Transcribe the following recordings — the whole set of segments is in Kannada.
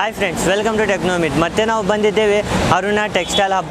Hi friends welcome to Technomit ಮತ್ತೆ ನಾವು ಬಂದಿದ್ದೇವೆ ಅರುಣ ಟೆಕ್ಸ್ಟೈಲ್ ಹಬ್ಬ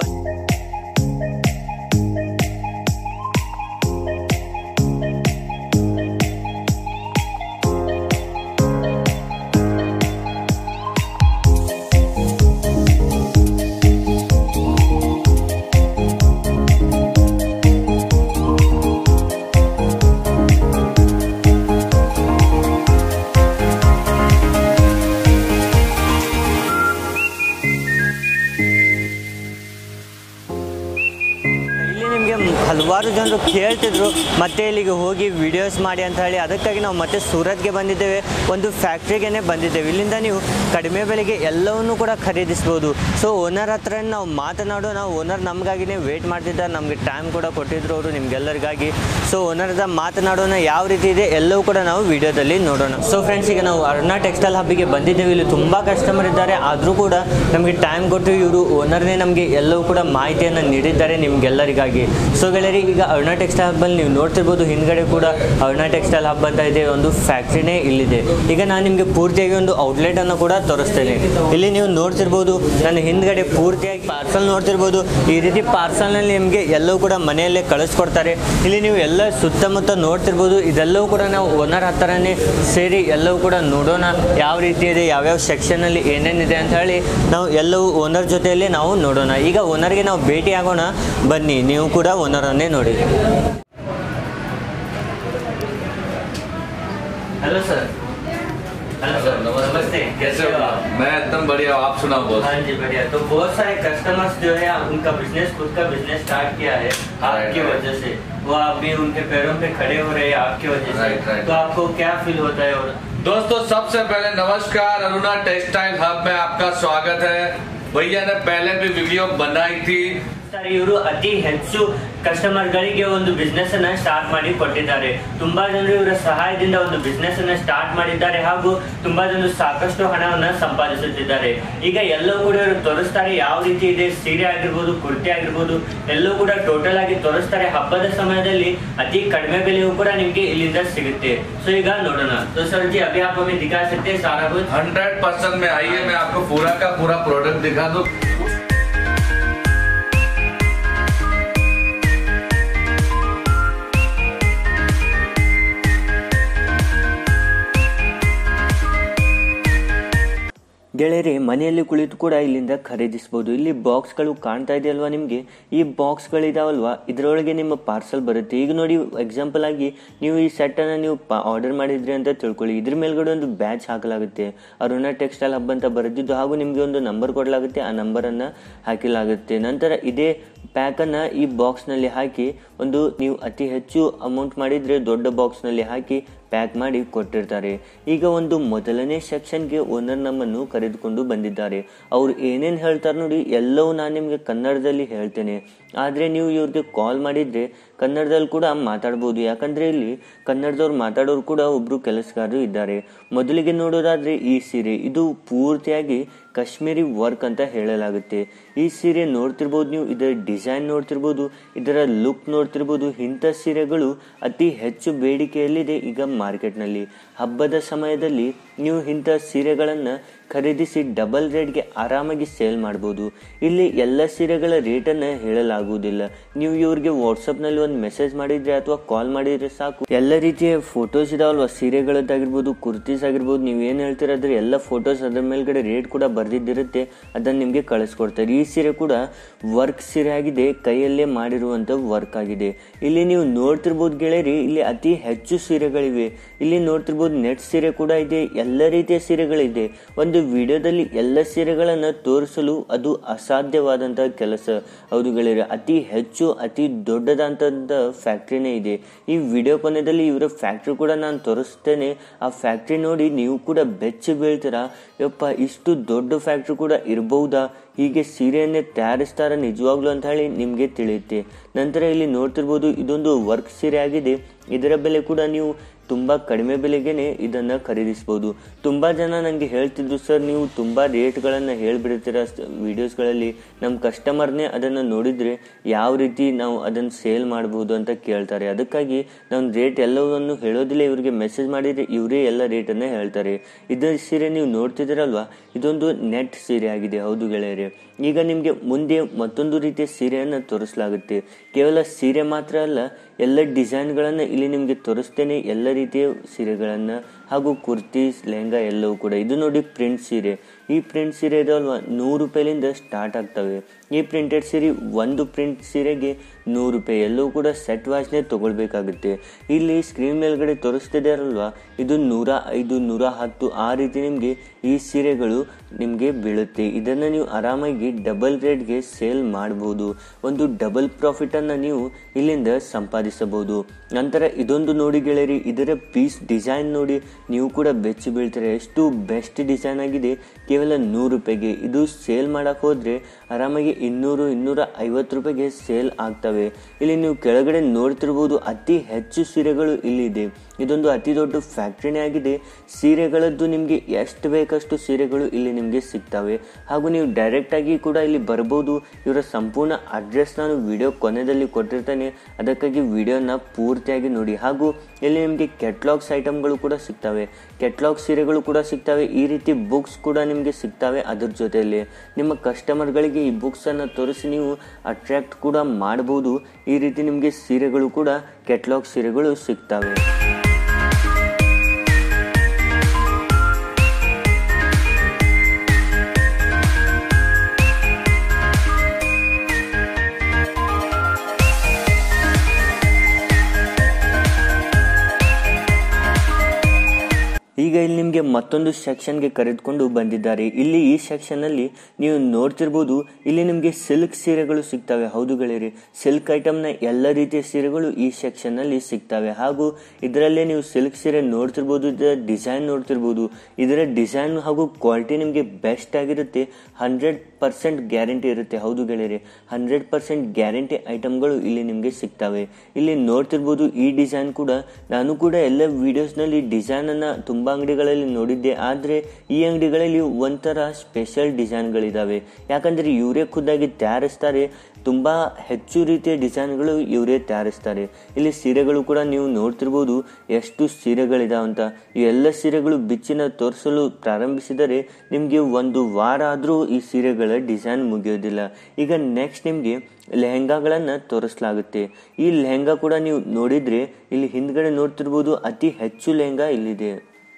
ಇಲ್ಲಿ ನಿಮಗೆ ಹಲವಾರು ಜನರು ಕೇಳ್ತಿದ್ರು ಮತ್ತೆ ಇಲ್ಲಿಗೆ ಹೋಗಿ ವಿಡಿಯೋಸ್ ಮಾಡಿ ಅಂತ ಹೇಳಿ ಅದಕ್ಕಾಗಿ ನಾವು ಮತ್ತೆ ಸೂರತ್ಗೆ ಬಂದಿದ್ದೇವೆ ಒಂದು ಫ್ಯಾಕ್ಟ್ರಿಗೇ ಬಂದಿದ್ದೇವೆ ಇಲ್ಲಿಂದ ನೀವು ಕಡಿಮೆ ಬೆಲೆಗೆ ಎಲ್ಲವನ್ನೂ ಕೂಡ ಖರೀದಿಸ್ಬೋದು ಸೊ ಓನರ್ ಹತ್ರ ನಾವು ಮಾತನಾಡೋಣ ಓನರ್ ನಮಗಾಗಿನೇ ವೇಟ್ ಮಾಡ್ತಿದ್ದಾರೆ ನಮಗೆ ಟೈಮ್ ಕೂಡ ಕೊಟ್ಟಿದ್ರು ಅವರು ನಿಮ್ಗೆಲ್ಲರಿಗಾಗಿ ಸೊ ಓನರ್ ಹತ್ರ ಮಾತನಾಡೋಣ ಯಾವ ರೀತಿ ಇದೆ ಎಲ್ಲವೂ ಕೂಡ ನಾವು ವಿಡಿಯೋದಲ್ಲಿ ನೋಡೋಣ ಸೊ ಫ್ರೆಂಡ್ಸ್ ಈಗ ನಾವು ಅರುಣ ಟೆಕ್ಸ್ಟೈಲ್ ಹಬ್ಬಿಗೆ ಬಂದಿದ್ದೇವೆ ಇಲ್ಲಿ ತುಂಬ ಕಸ್ಟಮರ್ ಇದ್ದಾರೆ ಆದರೂ ಕೂಡ ನಮಗೆ ಟೈಮ್ ಕೊಟ್ಟು ಇವರು ಓನರ್ನೇ ನಮಗೆ ಎಲ್ಲವೂ ಕೂಡ ಮಾಹಿತಿಯನ್ನು ನೀಡಿದ್ದಾರೆ ನಿಮ್ಗೆಲ್ಲರಿಗಾಗಿ ಸೊ ಗೆಳೆಯರಿ ಈಗ ಅರುಣ ಟೆಕ್ಸ್ಟೈಲ್ ಹಬ್ಬಲ್ಲಿ ನೀವು ನೋಡ್ತಿರ್ಬೋದು ಹಿಂದ್ಗಡೆ ಕೂಡ ಅರುಣ ಟೆಕ್ಸ್ಟೈಲ್ ಹಬ್ ಅಂತ ಇದೆ ಒಂದು ಫ್ಯಾಕ್ಟ್ರಿನೇ ಇಲ್ಲಿದೆ ಈಗ ನಾನು ನಿಮಗೆ ಪೂರ್ತಿಯಾಗಿ ಒಂದು ಔಟ್ಲೆಟ್ ಅನ್ನು ಕೂಡ ತೋರಿಸ್ತೇನೆ ಇಲ್ಲಿ ನೀವು ನೋಡ್ತಿರ್ಬೋದು ನನ್ನ ಹಿಂದ್ಗಡೆ ಪೂರ್ತಿಯಾಗಿ ಪಾರ್ಸಲ್ ನೋಡ್ತಿರ್ಬೋದು ಈ ರೀತಿ ಪಾರ್ಸಲ್ನಲ್ಲಿ ನಿಮಗೆ ಎಲ್ಲವೂ ಕೂಡ ಮನೆಯಲ್ಲೇ ಕಳಿಸ್ಕೊಡ್ತಾರೆ ಇಲ್ಲಿ ನೀವು ಎಲ್ಲ ಸುತ್ತಮುತ್ತ ನೋಡ್ತಿರ್ಬೋದು ಇದೆಲ್ಲವೂ ಕೂಡ ನಾವು ಓನರ್ ಹತ್ರನೇ ಸೇರಿ ಎಲ್ಲವೂ ಕೂಡ ನೋಡೋಣ ಯಾವ ರೀತಿ ಇದೆ ಯಾವ್ಯಾವ ಸೆಕ್ಷನಲ್ಲಿ ಏನೇನಿದೆ ಅಂತ ಹೇಳಿ ನಾವು ಎಲ್ಲವೂ ಓನರ್ ಜೊತೆಯಲ್ಲಿ ನಾವು ನೋಡೋಣ ಈಗ ಓನರ್ಗೆ ನಾವು ಭೇಟಿ ಆಗೋಣ ಬನ್ನಿ ನೀವು ಕೂಡ ಓನರನ್ನೇ ನೋಡಿ ಹಲೋ ಸರ್ हेलो सर, नमस्ते। नमस्ते कैसे हो मैं एकदम बढ़िया आप सुनाओ बोस हाँ जी बढ़िया तो बहुत सारे कस्टमर्स जो है उनका बिजनेस खुद का बिजनेस स्टार्ट किया है आपकी right. वजह से वो आप भी उनके पैरों पे खड़े हो रहे हैं आपकी वजह से Right, right. तो आपको क्या फील होता है और दोस्तों सबसे पहले नमस्कार अरुणा टेक्सटाइल हब में आपका स्वागत है भैया ने पहले भी वीडियो बनाई थी ಸರ್ ಇವರು ಅತಿ ಹೆಚ್ಚು ಕಸ್ಟಮರ್ಗಳಿಗೆ ಒಂದು ಬಿಸ್ನೆಸ್ ಅನ್ನ ಸ್ಟಾರ್ಟ್ ಮಾಡಿ ಕೊಟ್ಟಿದ್ದಾರೆ ತುಂಬಾ ಜನರು ಇವರ ಸಹಾಯದಿಂದ ಒಂದು ಬಿಸ್ನೆಸ್ ಅನ್ನ ಸ್ಟಾರ್ಟ್ ಮಾಡಿದ್ದಾರೆ ಹಾಗೂ ತುಂಬಾ ಜನರು ಸಾಕಷ್ಟು ಹಣವನ್ನ ಸಂಪಾದಿಸುತ್ತಿದ್ದಾರೆ ಈಗ ಎಲ್ಲವೂ ಕೂಡ ಇವರು ತೋರಿಸ್ತಾರೆ ಯಾವ ರೀತಿ ಇದೆ ಸೀರೆ ಆಗಿರ್ಬೋದು ಕುರ್ತಿ ಆಗಿರ್ಬೋದು ಎಲ್ಲವೂ ಕೂಡ ಟೋಟಲ್ ಆಗಿ ತೋರಿಸ್ತಾರೆ ಹಬ್ಬದ ಸಮಯದಲ್ಲಿ ಅತಿ ಕಡಿಮೆ ಬೆಲೆಯೂ ಕೂಡ ನಿಮ್ಗೆ ಇಲ್ಲಿಂದ ಸಿಗುತ್ತೆ ಸೊ ಈಗ ನೋಡೋಣ तो सर जी अभी आप हमें दिखा सकते हैं सारा कुछ हंड्रेड परसेंट में आइए मैं आपको पूरा का पूरा प्रोडक्ट दिखा दूं ಗೆಳೆಯರಿ ಮನೆಯಲ್ಲಿ ಕುಳಿತು ಕೂಡ ಇಲ್ಲಿಂದ ಖರೀದಿಸಬಹುದು ಇಲ್ಲಿ ಬಾಕ್ಸ್ಗಳು ಕಾಣ್ತಾ ಇದೆಯಲ್ವಾ ನಿಮಗೆ ಈ ಬಾಕ್ಸ್ಗಳಿದಾವಲ್ವಾ ಇದರೊಳಗೆ ನಿಮ್ಮ ಪಾರ್ಸಲ್ ಬರುತ್ತೆ ಈಗ ನೋಡಿ ಎಕ್ಸಾಂಪಲ್ ಆಗಿ ನೀವು ಈ ಸೆಟ್ಟನ್ನು ನೀವು ಆರ್ಡರ್ ಮಾಡಿದ್ರಿ ಅಂತ ತಿಳ್ಕೊಳ್ಳಿ ಇದ್ರ ಮೇಲ್ಗಡೆ ಒಂದು ಬ್ಯಾಚ್ ಹಾಕಲಾಗುತ್ತೆ ಅರುಣ ಟೆಕ್ಸ್ಟೈಲ್ ಹಬ್ ಅಂತ ಬರೆದಿದ್ದು ಹಾಗೂ ನಿಮಗೆ ಒಂದು ನಂಬರ್ ಕೊಡಲಾಗುತ್ತೆ ಆ ನಂಬರನ್ನು ಹಾಕಲಾಗುತ್ತೆ ನಂತರ ಇದೇ ಪ್ಯಾಕನ್ನು ಈ ಬಾಕ್ಸ್ನಲ್ಲಿ ಹಾಕಿ ಒಂದು ನೀವು ಅತಿ ಹೆಚ್ಚು ಅಮೌಂಟ್ ಮಾಡಿದರೆ ದೊಡ್ಡ ಬಾಕ್ಸ್ನಲ್ಲಿ ಹಾಕಿ ಪ್ಯಾಕ್ ಮಾಡಿ ಕೊಟ್ಟಿರ್ತಾರೆ ಈಗ ಒಂದು ಮೊದಲನೇ ಸೆಕ್ಷನ್ಗೆ ಓನರ್ ನಮ್ಮನ್ನು ಕರೆದುಕೊಂಡು ಬಂದಿದ್ದಾರೆ ಅವ್ರು ಏನೇನು ಹೇಳ್ತಾರೆ ನೋಡಿ ಎಲ್ಲವೂ ನಾನು ನಿಮಗೆ ಕನ್ನಡದಲ್ಲಿ ಹೇಳ್ತೇನೆ ಆದರೆ ನೀವು ಇವ್ರಿಗೆ ಕಾಲ್ ಮಾಡಿದರೆ ಕನ್ನಡದಲ್ಲಿ ಕೂಡ ಮಾತಾಡ್ಬೋದು ಯಾಕಂದರೆ ಇಲ್ಲಿ ಕನ್ನಡದವ್ರು ಮಾತಾಡೋರು ಕೂಡ ಒಬ್ಬರು ಕೆಲಸಗಾರರು ಇದ್ದಾರೆ ಮೊದಲಿಗೆ ನೋಡೋದಾದರೆ ಈ ಸೀರೆ ಇದು ಪೂರ್ತಿಯಾಗಿ ಕಾಶ್ಮೀರಿ ವರ್ಕ್ ಅಂತ ಹೇಳಲಾಗುತ್ತೆ ಈ ಸೀರೆ ನೋಡ್ತಿರ್ಬೋದು ನೀವು ಇದರ ಡಿಸೈನ್ ನೋಡ್ತಿರ್ಬೋದು ಇದರ ಲುಕ್ ನೋಡ್ತಿರ್ಬೋದು ಇಂಥ ಸೀರೆಗಳು ಅತಿ ಹೆಚ್ಚು ಬೇಡಿಕೆಯಲ್ಲಿದೆ ಈಗ ಮಾರ್ಕೆಟ್ನಲ್ಲಿ ಹಬ್ಬದ ಸಮಯದಲ್ಲಿ ನೀವು ಇಂಥ ಸೀರೆಗಳನ್ನು ಖರೀದಿಸಿ ಡಬಲ್ ರೇಟ್ಗೆ ಆರಾಮಾಗಿ ಸೇಲ್ ಮಾಡ್ಬೋದು ಇಲ್ಲಿ ಎಲ್ಲ ಸೀರೆಗಳ ರೇಟನ್ನು ಹೇಳಲಾಗುವುದಿಲ್ಲ ನೀವು ಇವ್ರಿಗೆ ವಾಟ್ಸಪ್ನಲ್ಲಿ ಒಂದು ಮೆಸೇಜ್ ಮಾಡಿದರೆ ಅಥವಾ ಕಾಲ್ ಮಾಡಿದರೆ ಸಾಕು ಎಲ್ಲ ರೀತಿಯ ಫೋಟೋಸ್ ಇದಾವಲ್ವ ಸೀರೆಗಳದ್ದಾಗಿರ್ಬೋದು ಕುರ್ತೀಸ್ ಆಗಿರ್ಬೋದು ನೀವು ಏನು ಹೇಳ್ತೀರಾದ್ರೆ ಎಲ್ಲ ಫೋಟೋಸ್ ಅದ್ರ ಮೇಲ್ಗಡೆ ರೇಟ್ ಕೂಡ ಬರೆದಿದ್ದಿರುತ್ತೆ ಅದನ್ನು ನಿಮಗೆ ಕಳಿಸ್ಕೊಡ್ತಾರೆ ಈ ಸೀರೆ ಕೂಡ ವರ್ಕ್ ಸೀರೆ ಆಗಿದೆ ಕೈಯಲ್ಲೇ ಮಾಡಿರುವಂಥ ವರ್ಕ್ ಆಗಿದೆ ಇಲ್ಲಿ ನೀವು ನೋಡ್ತಿರ್ಬೋದು ಗೆಳೆಯರಿ ಇಲ್ಲಿ ಅತಿ ಹೆಚ್ಚು ಸೀರೆಗಳಿವೆ ಇಲ್ಲಿ ನೋಡ್ತಿರ್ಬೋದು ನೆಟ್ ಸೀರೆ ಕೂಡ ಇದೆ ಎಲ್ಲ ರೀತಿಯ ಸೀರೆಗಳಿದೆ ಒಂದು ವಿಡಿಯೋದಲ್ಲಿ ಎಲ್ಲ ಸೀರೆಗಳನ್ನು ತೋರಿಸಲು ಅದು ಅಸಾಧ್ಯವಾದಂತಹ ಕೆಲಸ ಹೌದು ಗೆಳೆಯರೆ ಅತಿ ಹೆಚ್ಚು ಅತಿ ದೊಡ್ಡದಂತ ಫ್ಯಾಕ್ಟ್ರಿನೇ ಇದೆ ಈ ವಿಡಿಯೋ ಕೊನೆಯಲ್ಲಿ ಇವರ ಫ್ಯಾಕ್ಟ್ರಿ ಕೂಡ ನಾನು ತೋರಿಸ್ತೇನೆ ಆ ಫ್ಯಾಕ್ಟ್ರಿ ನೋಡಿ ನೀವು ಕೂಡ ಬೆಚ್ಚಿ ಬೀಳ್ತೀರಾ ಯಪ್ಪ ಇಷ್ಟು ದೊಡ್ಡ ಫ್ಯಾಕ್ಟ್ರಿ ಕೂಡ ಇರಬಹುದಾ ಹೀಗೆ ಸೀರೆಯನ್ನೇ ತಯಾರಿಸ್ತಾರ ನಿಜವಾಗ್ಲೂ ಅಂತ ಹೇಳಿ ನಿಮಗೆ ತಿಳಿಯುತ್ತೆ ನಂತರ ಇಲ್ಲಿ ನೋಡ್ತಿರ್ಬೋದು ಇದೊಂದು ವರ್ಕ್ ಸೀರೆ ಆಗಿದೆ ಇದರ ಬೆಲೆ ಕೂಡ ನೀವು ತುಂಬ ಕಡಿಮೆ ಬೆಲೆಗೇನೆ ಇದನ್ನು ಖರೀದಿಸ್ಬೋದು ತುಂಬ ಜನ ನನಗೆ ಹೇಳ್ತಿದ್ರು ಸರ್ ನೀವು ತುಂಬ ರೇಟ್ಗಳನ್ನು ಹೇಳಿಬಿಡ್ತೀರ ವಿಡಿಯೋಸ್ಗಳಲ್ಲಿ ನಮ್ಮ ಕಸ್ಟಮರ್ನೇ ಅದನ್ನು ನೋಡಿದರೆ ಯಾವ ರೀತಿ ನಾವು ಅದನ್ನು ಸೇಲ್ ಮಾಡ್ಬೋದು ಅಂತ ಕೇಳ್ತಾರೆ ಅದಕ್ಕಾಗಿ ನಾನು ರೇಟ್ ಎಲ್ಲವನ್ನು ಹೇಳೋದಿಲ್ಲ ಇವರಿಗೆ ಮೆಸೇಜ್ ಮಾಡಿದರೆ ಇವರೇ ಎಲ್ಲ ರೇಟನ್ನು ಹೇಳ್ತಾರೆ ಇದು ಸೀರೆ ನೀವು ನೋಡ್ತಿದ್ದೀರಲ್ವಾ ಇದೊಂದು ನೆಟ್ ಸೀರೆ ಆಗಿದೆ ಹೌದು ಗೆಳೆಯರೆ ಈಗ ನಿಮಗೆ ಮುಂದೆ ಮತ್ತೊಂದು ರೀತಿಯ ಸೀರೆಯನ್ನು ತೋರಿಸಲಾಗುತ್ತೆ ಕೇವಲ ಸೀರೆ ಮಾತ್ರ ಅಲ್ಲ ಎಲ್ಲ ಡಿಸೈನ್ಗಳನ್ನು ಇಲ್ಲಿ ನಿಮಗೆ ತೋರಿಸ್ತೇನೆ ಎಲ್ಲ ರೀತಿಯ ಸೀರೆಗಳನ್ನು ಹಾಗೂ ಕುರ್ತೀಸ್ ಲೆಹಂಗಾ ಎಲ್ಲವೂ ಕೂಡ ಇದು ನೋಡಿ ಪ್ರಿಂಟ್ ಸೀರೆ ಈ ಪ್ರಿಂಟ್ ಸೀರೆ ಇದಾವಲ್ವಾ ನೂರು ರೂಪಾಯಿಲಿಂದ ಸ್ಟಾರ್ಟ್ ಆಗ್ತವೆ ಈ ಪ್ರಿಂಟೆಡ್ ಸೀರೆ ಒಂದು ಪ್ರಿಂಟ್ ಸೀರೆಗೆ ನೂರು ರೂಪಾಯಿ ಎಲ್ಲವೂ ಕೂಡ ಸೆಟ್ ವಾಚ್ನೇ ತಗೊಳ್ಬೇಕಾಗುತ್ತೆ ಇಲ್ಲಿ ಸ್ಕ್ರೀನ್ ಮೇಲ್ಗಡೆ ತೋರಿಸ್ತಿದ್ದಾರಲ್ವಾ ಇದು ನೂರ ಐದು ನೂರ ಹತ್ತು ಆ ರೀತಿ ನಿಮಗೆ ಈ ಸೀರೆಗಳು ನಿಮಗೆ ಬೀಳುತ್ತೆ ಇದನ್ನು ನೀವು ಆರಾಮಾಗಿ ಡಬಲ್ ರೇಟ್ಗೆ ಸೇಲ್ ಮಾಡ್ಬೋದು ಒಂದು ಡಬಲ್ ಪ್ರಾಫಿಟನ್ನು ನೀವು ಇಲ್ಲಿಂದ ಸಂಪಾದಿಸಬಹುದು ನಂತರ ಇದೊಂದು ನೋಡಿ ಗೆಳೆಯರಿ ಇದರ ಪೀಸ್ ಡಿಸೈನ್ ನೋಡಿ ನೀವು ಕೂಡ ಬೆಚ್ಚಿ ಬೀಳ್ತಾರೆ ಎಷ್ಟು ಬೆಸ್ಟ್ ಡಿಸೈನ್ ಆಗಿದೆ ಕೇವಲ ನೂರು ರೂಪಾಯಿಗೆ ಇದು ಸೇಲ್ ಮಾಡಕ್ಕೆ ಹೋದರೆ ಆರಾಮಾಗಿ ಇನ್ನೂರು ಇನ್ನೂರ ಐವತ್ತು ರೂಪಾಯಿಗೆ ಸೇಲ್ ಆಗ್ತವೆ ಇಲ್ಲಿ ನೀವು ಕೆಳಗಡೆ ನೋಡ್ತಿರ್ಬೋದು ಅತಿ ಹೆಚ್ಚು ಸೀರೆಗಳು ಇಲ್ಲಿದೆ ಇದೊಂದು ಅತಿ ದೊಡ್ಡ ಫ್ಯಾಕ್ಟ್ರಿನೇ ಆಗಿದೆ ಸೀರೆಗಳದ್ದು ನಿಮಗೆ ಎಷ್ಟು ಬೇಕಷ್ಟು ಸೀರೆಗಳು ಇಲ್ಲಿ ನಿಮಗೆ ಸಿಗ್ತವೆ ಹಾಗೂ ನೀವು ಡೈರೆಕ್ಟಾಗಿ ಕೂಡ ಇಲ್ಲಿ ಬರ್ಬೋದು ಇವರ ಸಂಪೂರ್ಣ ಅಡ್ರೆಸ್ ನಾನು ವಿಡಿಯೋ ಕೊನೆಯಲ್ಲಿ ಕೊಟ್ಟಿರ್ತೇನೆ ಅದಕ್ಕಾಗಿ ವಿಡಿಯೋನ ಪೂರ್ತಿಯಾಗಿ ನೋಡಿ ಹಾಗೂ ಇಲ್ಲಿ ನಿಮಗೆ ಕೆಟ್ಲಾಗ್ಸ್ ಐಟಮ್ಗಳು ಕೂಡ ಸಿಗ್ತವೆ ಕೆಟ್ಲಾಗ್ ಸೀರೆಗಳು ಕೂಡ ಸಿಗ್ತವೆ ಈ ರೀತಿ ಬುಕ್ಸ್ ಕೂಡ ನಿಮಗೆ ಸಿಗ್ತವೆ ಅದ್ರ ಜೊತೆಯಲ್ಲಿ ನಿಮ್ಮ ಕಸ್ಟಮರ್ಗಳಿಗೆ ಈ ಬುಕ್ಸನ್ನು ತೋರಿಸಿ ನೀವು ಅಟ್ರಾಕ್ಟ್ ಕೂಡ ಮಾಡ್ಬೋದು ಈ ರೀತಿ ನಿಮಗೆ ಸೀರೆಗಳು ಕೂಡ ಕೆಟ್ಲಾಗ್ ಸೀರೆಗಳು ಸಿಗ್ತವೆ ಈಗ ಇಲ್ಲಿ ನಿಮಗೆ ಮತ್ತೊಂದು ಸೆಕ್ಷನ್ಗೆ ಕರೆದುಕೊಂಡು ಬಂದಿದ್ದಾರೆ ಇಲ್ಲಿ ಈ ಸೆಕ್ಷನ್ನಲ್ಲಿ ನೀವು ನೋಡ್ತಿರ್ಬೋದು ಇಲ್ಲಿ ನಿಮಗೆ ಸಿಲ್ಕ್ ಸೀರೆಗಳು ಸಿಗ್ತವೆ ಹೌದು ಗೆಳೆಯರಿ ಸಿಲ್ಕ್ ಐಟಮ್ನ ಎಲ್ಲ ರೀತಿಯ ಸೀರೆಗಳು ಈ ಸೆಕ್ಷನ್ನಲ್ಲಿ ಸಿಗ್ತವೆ ಹಾಗೂ ಇದರಲ್ಲೇ ನೀವು ಸಿಲ್ಕ್ ಸೀರೆ ನೋಡ್ತಿರ್ಬೋದು ಇದರ ಡಿಸೈನ್ ನೋಡ್ತಿರ್ಬೋದು ಇದರ ಡಿಸೈನ್ ಹಾಗೂ ಕ್ವಾಲಿಟಿ ನಿಮಗೆ ಬೆಸ್ಟ್ ಆಗಿರುತ್ತೆ ಹಂಡ್ರೆಡ್ ಪರ್ಸೆಂಟ್ ಗ್ಯಾರಂಟಿ ಇರುತ್ತೆ ಹೌದು ಗೆಳೆಯರಿ ಹಂಡ್ರೆಡ್ ಪರ್ಸೆಂಟ್ ಗ್ಯಾರಂಟಿ ಐಟಮ್ಗಳು ಇಲ್ಲಿ ನಿಮಗೆ ಸಿಗ್ತವೆ ಇಲ್ಲಿ ನೋಡ್ತಿರ್ಬೋದು ಈ ಡಿಸೈನ್ ಕೂಡ ನಾನು ಕೂಡ ಎಲ್ಲ ವಿಡಿಯೋಸ್ನಲ್ಲಿ ಡಿಸೈನನ್ನು ತುಂಬ ಅಂಗಡಿಗಳಲ್ಲಿ ನೋಡಿದ್ದೆ ಆದರೆ ಈ ಅಂಗಡಿಗಳಲ್ಲಿ ಒಂಥರ ಸ್ಪೆಷಲ್ ಡಿಸೈನ್ಗಳಿದ್ದಾವೆ ಯಾಕಂದರೆ ಇವರೇ ಖುದ್ದಾಗಿ ತಯಾರಿಸ್ತಾರೆ ತುಂಬ ಹೆಚ್ಚು ರೀತಿಯ ಡಿಸೈನ್ಗಳು ಇವರೇ ತಯಾರಿಸ್ತಾರೆ ಇಲ್ಲಿ ಸೀರೆಗಳು ಕೂಡ ನೀವು ನೋಡ್ತಿರ್ಬೋದು ಎಷ್ಟು ಸೀರೆಗಳಿದಾವಂತ ಈ ಎಲ್ಲ ಸೀರೆಗಳು ಬಿಚ್ಚಿನ ತೋರಿಸಲು ಪ್ರಾರಂಭಿಸಿದರೆ ನಿಮಗೆ ಒಂದು ವಾರ ಆದರೂ ಈ ಸೀರೆಗಳ ಡಿಸೈನ್ ಮುಗಿಯೋದಿಲ್ಲ ಈಗ ನೆಕ್ಸ್ಟ್ ನಿಮಗೆ ಲೆಹಂಗಾಗಳನ್ನು ತೋರಿಸಲಾಗುತ್ತೆ ಈ ಲೆಹಂಗಾ ಕೂಡ ನೀವು ನೋಡಿದರೆ ಇಲ್ಲಿ ಹಿಂದ್ಗಡೆ ನೋಡ್ತಿರ್ಬೋದು ಅತಿ ಹೆಚ್ಚು ಲೆಹಂಗಾ ಇಲ್ಲಿದೆ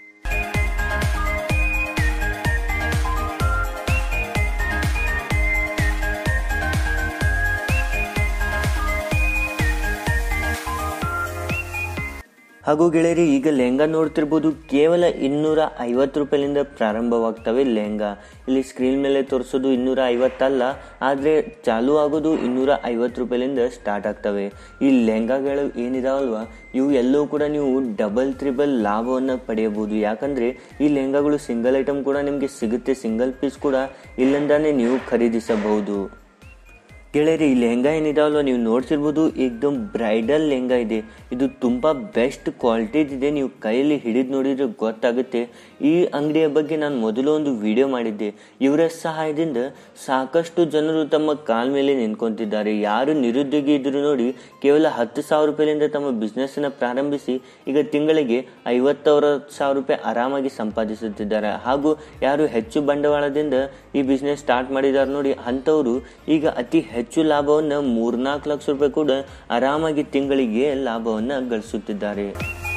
ಹಾಗೂ ಗೆಳೆಯರಿ ಈಗ ಲೆಹಂಗಾ ನೋಡ್ತಿರ್ಬೋದು ಕೇವಲ ಇನ್ನೂರ ಐವತ್ತು ರೂಪಾಯಿಲಿಂದ ಪ್ರಾರಂಭವಾಗ್ತವೆ ಲೆಹಂಗಾ ಇಲ್ಲಿ ಸ್ಕ್ರೀನ್ ಮೇಲೆ ತೋರಿಸೋದು ಇನ್ನೂರ ಐವತ್ತಲ್ಲ ಆದರೆ ಚಾಲು ಆಗೋದು ಇನ್ನೂರ ಐವತ್ತು ರೂಪಾಯಿಲಿಂದ ಸ್ಟಾರ್ಟ್ ಆಗ್ತವೆ ಈ ಲೆಹಂಗಾಗಳು ಏನಿದಾವಲ್ವಾ ಇವು ಎಲ್ಲವೂ ಕೂಡ ನೀವು ಡಬಲ್ ತ್ರಿಬಲ್ ಲಾಭವನ್ನು ಪಡೆಯಬಹುದು ಯಾಕಂದರೆ ಈ ಲೆಹಂಗಾಗಳು ಸಿಂಗಲ್ ಐಟಮ್ ಕೂಡ ನಿಮಗೆ ಸಿಗುತ್ತೆ ಸಿಂಗಲ್ ಪೀಸ್ ಕೂಡ ಇಲ್ಲಿಂದಾನೇ ನೀವು ಖರೀದಿಸಬಹುದು ಗೆಳೆಯರಿ ಈ ಲೆಹಂಗಾ ಏನಿದಾವಲ್ವ ನೀವು ನೋಡ್ತಿರ್ಬೋದು ಏಕ್ದಮ್ ಬ್ರೈಡಲ್ ಲೆಹಂಗಾ ಇದೆ ಇದು ತುಂಬ ಬೆಸ್ಟ್ ಕ್ವಾಲಿಟಿದಿದೆ ನೀವು ಕೈಯಲ್ಲಿ ಹಿಡಿದು ನೋಡಿದ್ರೆ ಗೊತ್ತಾಗುತ್ತೆ ಈ ಅಂಗಡಿಯ ಬಗ್ಗೆ ನಾನು ಮೊದಲು ಒಂದು ವಿಡಿಯೋ ಮಾಡಿದ್ದೆ ಇವರ ಸಹಾಯದಿಂದ ಸಾಕಷ್ಟು ಜನರು ತಮ್ಮ ಕಾಲ್ ಮೇಲೆ ನಿಂತ್ಕೊಂತಿದ್ದಾರೆ ಯಾರು ನಿರುದ್ಯೋಗಿ ಇದ್ರು ನೋಡಿ ಕೇವಲ ಹತ್ತು ಸಾವಿರ ರೂಪಾಯಿಲಿಂದ ತಮ್ಮ ಬಿಸ್ನೆಸ್ನ ಪ್ರಾರಂಭಿಸಿ ಈಗ ತಿಂಗಳಿಗೆ ಐವತ್ತವರ ಸಾವಿರ ರೂಪಾಯಿ ಆರಾಮಾಗಿ ಸಂಪಾದಿಸುತ್ತಿದ್ದಾರೆ ಹಾಗೂ ಯಾರು ಹೆಚ್ಚು ಬಂಡವಾಳದಿಂದ ಈ ಬಿಸ್ನೆಸ್ ಸ್ಟಾರ್ಟ್ ಮಾಡಿದ್ದಾರೆ ನೋಡಿ ಅಂಥವರು ಈಗ ಅತಿ ಹೆಚ್ಚು ಲಾಭವನ್ನು ಮೂರ್ನಾಲ್ಕು ಲಕ್ಷ ರೂಪಾಯಿ ಕೂಡ ಆರಾಮಾಗಿ ತಿಂಗಳಿಗೆ ಲಾಭವನ್ನು ಗಳಿಸುತ್ತಿದ್ದಾರೆ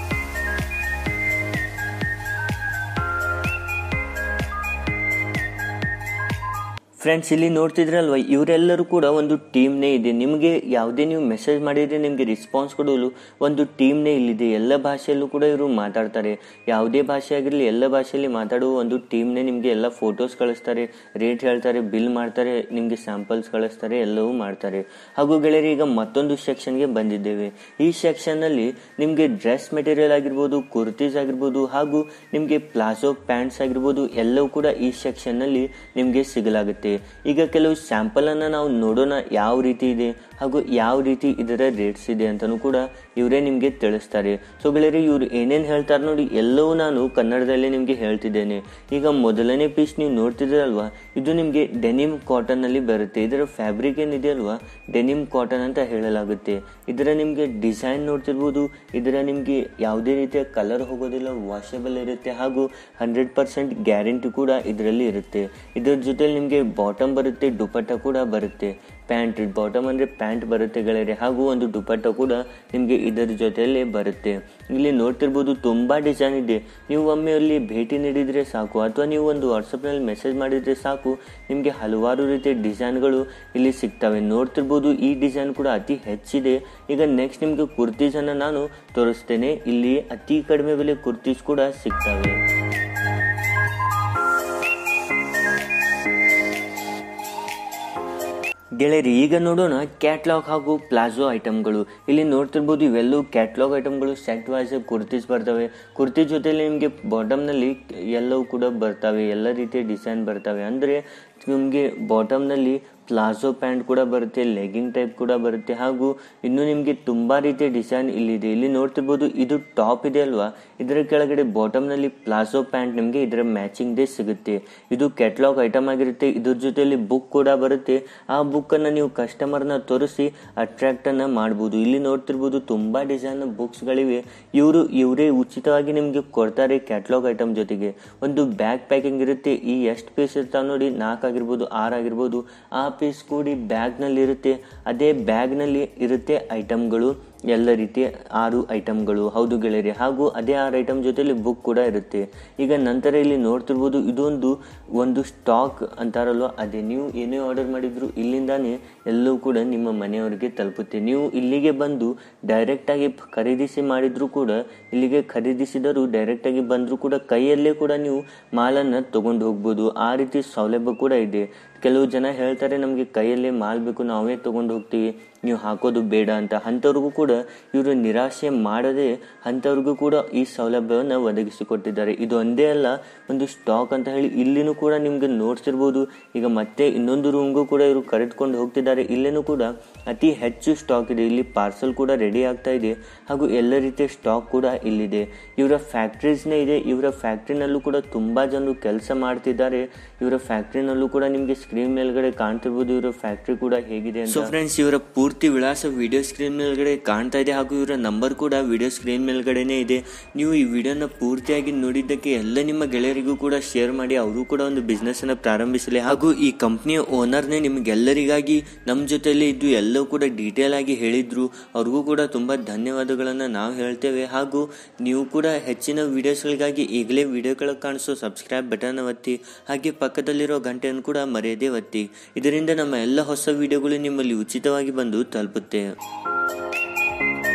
ಫ್ರೆಂಡ್ಸ್ ಇಲ್ಲಿ ನೋಡ್ತಿದ್ರಲ್ವ ಇವರೆಲ್ಲರೂ ಕೂಡ ಒಂದು ಟೀಮ್ನೇ ಇದೆ ನಿಮಗೆ ಯಾವುದೇ ನೀವು ಮೆಸೇಜ್ ಮಾಡಿದರೆ ನಿಮಗೆ ರೆಸ್ಪಾನ್ಸ್ ಕೊಡಲು ಒಂದು ಟೀಮ್ನೇ ಇಲ್ಲಿದೆ ಎಲ್ಲ ಭಾಷೆಯಲ್ಲೂ ಕೂಡ ಇವರು ಮಾತಾಡ್ತಾರೆ ಯಾವುದೇ ಭಾಷೆ ಆಗಿರಲಿ ಎಲ್ಲ ಭಾಷೆಯಲ್ಲಿ ಮಾತಾಡುವ ಒಂದು ಟೀಮ್ನೇ ನಿಮಗೆ ಎಲ್ಲ ಫೋಟೋಸ್ ಕಳಿಸ್ತಾರೆ ರೇಟ್ ಹೇಳ್ತಾರೆ ಬಿಲ್ ಮಾಡ್ತಾರೆ ನಿಮಗೆ ಸ್ಯಾಂಪಲ್ಸ್ ಕಳಿಸ್ತಾರೆ ಎಲ್ಲವೂ ಮಾಡ್ತಾರೆ ಹಾಗೂ ಗೆಳೆಯರಿ ಈಗ ಮತ್ತೊಂದು ಸೆಕ್ಷನ್ಗೆ ಬಂದಿದ್ದೇವೆ ಈ ಸೆಕ್ಷನ್ನಲ್ಲಿ ನಿಮಗೆ ಡ್ರೆಸ್ ಮೆಟೀರಿಯಲ್ ಆಗಿರ್ಬೋದು ಕುರ್ತೀಸ್ ಆಗಿರ್ಬೋದು ಹಾಗೂ ನಿಮಗೆ ಪ್ಲಾಜೋ ಪ್ಯಾಂಟ್ಸ್ ಆಗಿರ್ಬೋದು ಎಲ್ಲವೂ ಕೂಡ ಈ ಸೆಕ್ಷನ್ನಲ್ಲಿ ನಿಮಗೆ ಸಿಗಲಾಗುತ್ತೆ ಸಿಗುತ್ತೆ ಈಗ ಕೆಲವು ಸ್ಯಾಂಪಲನ್ನು ನಾವು ನೋಡೋಣ ಯಾವ ರೀತಿ ಇದೆ ಹಾಗೂ ಯಾವ ರೀತಿ ಇದರ ರೇಟ್ಸ್ ಇದೆ ಅಂತಲೂ ಕೂಡ ಇವರೇ ನಿಮಗೆ ತಿಳಿಸ್ತಾರೆ ಸೊ ಗೆಳೆಯರಿ ಇವರು ಏನೇನು ಹೇಳ್ತಾರೆ ನೋಡಿ ಎಲ್ಲವೂ ನಾನು ಕನ್ನಡದಲ್ಲೇ ನಿಮಗೆ ಹೇಳ್ತಿದ್ದೇನೆ ಈಗ ಮೊದಲನೇ ಪೀಸ್ ನೀವು ನೋಡ್ತಿದ್ದೀರಲ್ವಾ ಇದು ನಿಮಗೆ ಡೆನಿಮ್ ಕಾಟನ್ನಲ್ಲಿ ಬರುತ್ತೆ ಇದರ ಫ್ಯಾಬ್ರಿಕ್ ಏನಿದೆ ಅಲ್ವಾ ಡೆನಿಮ್ ಕಾಟನ್ ಅಂತ ಹೇಳಲಾಗುತ್ತೆ ಇದರ ನಿಮಗೆ ಡಿಸೈನ್ ನೋಡ್ತಿರ್ಬೋದು ಇದರ ನಿಮಗೆ ಯಾವುದೇ ರೀತಿಯ ಕಲರ್ ಹೋಗೋದಿಲ್ಲ ವಾಷಬಲ್ ಇರುತ್ತೆ ಹಾಗೂ ಹಂಡ್ರೆಡ್ ಪರ್ಸೆಂಟ್ ಗ್ಯಾರಂಟಿ ಕೂಡ ಇದರಲ್ಲಿ ಇರುತ್ತೆ ಇದರ ಜೊತೆಲಿ ನಿಮಗೆ ಬಾಟಮ್ ಬರುತ್ತೆ ದುಪಟ್ಟ ಕೂಡ ಬರುತ್ತೆ ಪ್ಯಾಂಟ್ ಬಾಟಮ್ ಅಂದರೆ ಪ್ಯಾಂಟ್ ಬರುತ್ತೆ ಗೆಳೆಯರೆ ಹಾಗೂ ಒಂದು ದುಪಟ್ಟ ಕೂಡ ನಿಮಗೆ ಇದರ ಜೊತೆಯಲ್ಲೇ ಬರುತ್ತೆ ಇಲ್ಲಿ ನೋಡ್ತಿರ್ಬೋದು ತುಂಬ ಡಿಸೈನ್ ಇದೆ ನೀವು ಒಮ್ಮೆ ಅಲ್ಲಿ ಭೇಟಿ ನೀಡಿದರೆ ಸಾಕು ಅಥವಾ ನೀವು ಒಂದು ವಾಟ್ಸಪ್ನಲ್ಲಿ ಮೆಸೇಜ್ ಮಾಡಿದರೆ ಸಾಕು ನಿಮಗೆ ಹಲವಾರು ರೀತಿಯ ಡಿಸೈನ್ಗಳು ಇಲ್ಲಿ ಸಿಗ್ತವೆ ನೋಡ್ತಿರ್ಬೋದು ಈ ಡಿಸೈನ್ ಕೂಡ ಅತಿ ಹೆಚ್ಚಿದೆ ಈಗ ನೆಕ್ಸ್ಟ್ ನಿಮಗೆ ಕುರ್ತೀಸನ್ನು ನಾನು ತೋರಿಸ್ತೇನೆ ಇಲ್ಲಿ ಅತಿ ಕಡಿಮೆ ಬೆಲೆ ಕುರ್ತೀಸ್ ಕೂಡ ಸಿಗ್ತವೆ ಗೆಳೆಯರಿ ಈಗ ನೋಡೋಣ ಕ್ಯಾಟ್ಲಾಗ್ ಹಾಗೂ ಪ್ಲಾಜೋ ಐಟಮ್ಗಳು ಇಲ್ಲಿ ನೋಡ್ತಿರ್ಬೋದು ಇವೆಲ್ಲವೂ ಕ್ಯಾಟ್ಲಾಗ್ ಐಟಮ್ಗಳು ಸೆಟ್ ವೈಸ್ ಕುರ್ತೀಸ್ ಬರ್ತವೆ ಕುರ್ತಿ ಜೊತೆಲಿ ನಿಮಗೆ ಬಾಟಮ್ನಲ್ಲಿ ಎಲ್ಲವೂ ಕೂಡ ಬರ್ತವೆ ಎಲ್ಲ ರೀತಿಯ ಡಿಸೈನ್ ಬರ್ತವೆ ಅಂದರೆ ನಿಮಗೆ ಬಾಟಮ್ನಲ್ಲಿ ಪ್ಲಾಜೋ ಪ್ಯಾಂಟ್ ಕೂಡ ಬರುತ್ತೆ ಲೆಗಿಂಗ್ ಟೈಪ್ ಕೂಡ ಬರುತ್ತೆ ಹಾಗೂ ಇನ್ನು ನಿಮಗೆ ತುಂಬ ರೀತಿಯ ಡಿಸೈನ್ ಇಲ್ಲಿದೆ ಇಲ್ಲಿ ನೋಡ್ತಿರ್ಬೋದು ಇದು ಟಾಪ್ ಇದೆ ಅಲ್ವಾ ಇದರ ಕೆಳಗಡೆ ಬಾಟಮ್ನಲ್ಲಿ ಪ್ಲಾಜೋ ಪ್ಯಾಂಟ್ ನಿಮಗೆ ಇದರ ಮ್ಯಾಚಿಂಗ್ ಡೇ ಸಿಗುತ್ತೆ ಇದು ಕ್ಯಾಟ್ಲಾಗ್ ಐಟಮ್ ಆಗಿರುತ್ತೆ ಇದ್ರ ಜೊತೆಯಲ್ಲಿ ಬುಕ್ ಕೂಡ ಬರುತ್ತೆ ಆ ಬುಕ್ಕನ್ನು ನೀವು ಕಸ್ಟಮರ್ನ ತೋರಿಸಿ ಅಟ್ರಾಕ್ಟನ್ನು ಮಾಡ್ಬೋದು ಇಲ್ಲಿ ನೋಡ್ತಿರ್ಬೋದು ತುಂಬ ಡಿಸೈನ್ ಬುಕ್ಸ್ಗಳಿವೆ ಇವರು ಇವರೇ ಉಚಿತವಾಗಿ ನಿಮಗೆ ಕೊಡ್ತಾರೆ ಕ್ಯಾಟ್ಲಾಗ್ ಐಟಮ್ ಜೊತೆಗೆ ಒಂದು ಬ್ಯಾಗ್ ಪ್ಯಾಕಿಂಗ್ ಇರುತ್ತೆ ಈ ಎಷ್ಟು ಪೀಸ್ ಇರ್ತಾವೆ ನೋಡಿ ನಾಲ್ಕು ಆಗಿರ್ಬೋದು ಆರು ಆಗಿರ್ಬೋದು ಆ ಪೀಸ್ ಕೂಡಿ ಬ್ಯಾಗ್ನಲ್ಲಿ ಇರುತ್ತೆ ಅದೇ ಬ್ಯಾಗ್ನಲ್ಲಿ ಇರುತ್ತೆ ಐಟಮ್ಗಳು ಎಲ್ಲ ರೀತಿಯ ಆರು ಐಟಮ್ಗಳು ಹೌದು ಗೆಳೆಯರಿ ಹಾಗೂ ಅದೇ ಆರು ಐಟಮ್ ಜೊತೆಲಿ ಬುಕ್ ಕೂಡ ಇರುತ್ತೆ ಈಗ ನಂತರ ಇಲ್ಲಿ ನೋಡ್ತಿರ್ಬೋದು ಇದೊಂದು ಒಂದು ಸ್ಟಾಕ್ ಅಂತಾರಲ್ವ ಅದೇ ನೀವು ಏನೇ ಆರ್ಡರ್ ಮಾಡಿದ್ರು ಇಲ್ಲಿಂದಾನೇ ಎಲ್ಲವೂ ಕೂಡ ನಿಮ್ಮ ಮನೆಯವರಿಗೆ ತಲುಪುತ್ತೆ ನೀವು ಇಲ್ಲಿಗೆ ಬಂದು ಡೈರೆಕ್ಟಾಗಿ ಖರೀದಿಸಿ ಮಾಡಿದ್ರು ಕೂಡ ಇಲ್ಲಿಗೆ ಖರೀದಿಸಿದರೂ ಡೈರೆಕ್ಟಾಗಿ ಬಂದರೂ ಕೂಡ ಕೈಯಲ್ಲೇ ಕೂಡ ನೀವು ಮಾಲನ್ನು ತಗೊಂಡು ಹೋಗ್ಬೋದು ಆ ರೀತಿ ಸೌಲಭ್ಯ ಕೂಡ ಇದೆ ಕೆಲವು ಜನ ಹೇಳ್ತಾರೆ ನಮಗೆ ಕೈಯಲ್ಲೇ ಮಾಲ್ ಬೇಕು ನಾವೇ ತೊಗೊಂಡು ಹೋಗ್ತೀವಿ ನೀವು ಹಾಕೋದು ಬೇಡ ಅಂತ ಅಂಥವ್ರಿಗೂ ಕೂಡ ಇವರು ನಿರಾಶೆ ಮಾಡದೆ ಅಂಥವ್ರಿಗೂ ಕೂಡ ಈ ಸೌಲಭ್ಯವನ್ನು ಒದಗಿಸಿಕೊಟ್ಟಿದ್ದಾರೆ ಇದು ಒಂದೇ ಅಲ್ಲ ಒಂದು ಸ್ಟಾಕ್ ಅಂತ ಹೇಳಿ ಇಲ್ಲಿನೂ ಕೂಡ ನಿಮಗೆ ನೋಡ್ತಿರ್ಬೋದು ಈಗ ಮತ್ತೆ ಇನ್ನೊಂದು ರೂಮ್ಗೂ ಕೂಡ ಇವರು ಕರೆದುಕೊಂಡು ಹೋಗ್ತಿದ್ದಾರೆ ಇಲ್ಲೇನೂ ಕೂಡ ಅತಿ ಹೆಚ್ಚು ಸ್ಟಾಕ್ ಇದೆ ಇಲ್ಲಿ ಪಾರ್ಸಲ್ ಕೂಡ ರೆಡಿ ಆಗ್ತಾ ಇದೆ ಹಾಗೂ ಎಲ್ಲ ರೀತಿಯ ಸ್ಟಾಕ್ ಕೂಡ ಇಲ್ಲಿದೆ ಇವರ ಫ್ಯಾಕ್ಟ್ರೀಸ್ನೇ ಇದೆ ಇವರ ಫ್ಯಾಕ್ಟ್ರಿನಲ್ಲೂ ಕೂಡ ತುಂಬ ಜನರು ಕೆಲಸ ಮಾಡ್ತಿದ್ದಾರೆ ಇವರ ಫ್ಯಾಕ್ಟ್ರಿನಲ್ಲೂ ಕೂಡ ನಿಮಗೆ ಸ್ಕ್ರೀನ್ ಮೇಲ್ಗಡೆ ಕಾಣ್ತಿರ್ಬೋದು ಇವರ ಫ್ಯಾಕ್ಟ್ರಿ ಕೂಡ ಹೇಗಿದೆ ಅಂತ ಸೊ ಫ್ರೆಂಡ್ಸ್ ಇವರ ಪೂರ್ತಿ ವಿಳಾಸ ವಿಡಿಯೋ ಸ್ಕ್ರೀನ್ ಮೇಲ್ಗಡೆ ಕಾಣ್ತಾ ಇದೆ ಹಾಗೂ ಇವರ ನಂಬರ್ ಕೂಡ ವಿಡಿಯೋ ಸ್ಕ್ರೀನ್ ಮೇಲ್ಗಡೆನೇ ಇದೆ ನೀವು ಈ ವಿಡಿಯೋನ ಪೂರ್ತಿಯಾಗಿ ನೋಡಿದ್ದಕ್ಕೆ ಎಲ್ಲ ನಿಮ್ಮ ಗೆಳೆಯರಿಗೂ ಕೂಡ ಶೇರ್ ಮಾಡಿ ಅವರು ಕೂಡ ಒಂದು ಬಿಸ್ನೆಸ್ ಅನ್ನ ಪ್ರಾರಂಭಿಸಲಿ ಹಾಗೂ ಈ ಕಂಪ್ನಿಯ ಓನರ್ನೇ ನಿಮಗೆಲ್ಲರಿಗಾಗಿ ನಮ್ಮ ಜೊತೆಲಿ ಇದ್ದು ಎಲ್ಲವೂ ಕೂಡ ಡೀಟೇಲ್ ಆಗಿ ಹೇಳಿದ್ರು ಅವ್ರಿಗೂ ಕೂಡ ತುಂಬಾ ಧನ್ಯವಾದಗಳನ್ನು ನಾವು ಹೇಳ್ತೇವೆ ಹಾಗೂ ನೀವು ಕೂಡ ಹೆಚ್ಚಿನ ವಿಡಿಯೋಸ್ಗಳಿಗಾಗಿ ಈಗಲೇ ವಿಡಿಯೋಗಳ ಕಾಣಿಸೋ ಸಬ್ಸ್ಕ್ರೈಬ್ ಬಟನ್ ಒತ್ತಿ ಹಾಗೆ ಪಕ್ಕದಲ್ಲಿರೋ ಗಂಟೆಯನ್ನು ಕೂಡ ಮರೆಯದೇ ಒತ್ತಿ ಇದರಿಂದ ನಮ್ಮ ಎಲ್ಲ ಹೊಸ ವಿಡಿಯೋಗಳು ನಿಮ್ಮಲ್ಲಿ ಉಚಿತವಾಗಿ ಬಂದು ತಲುಪುತ್ತೆ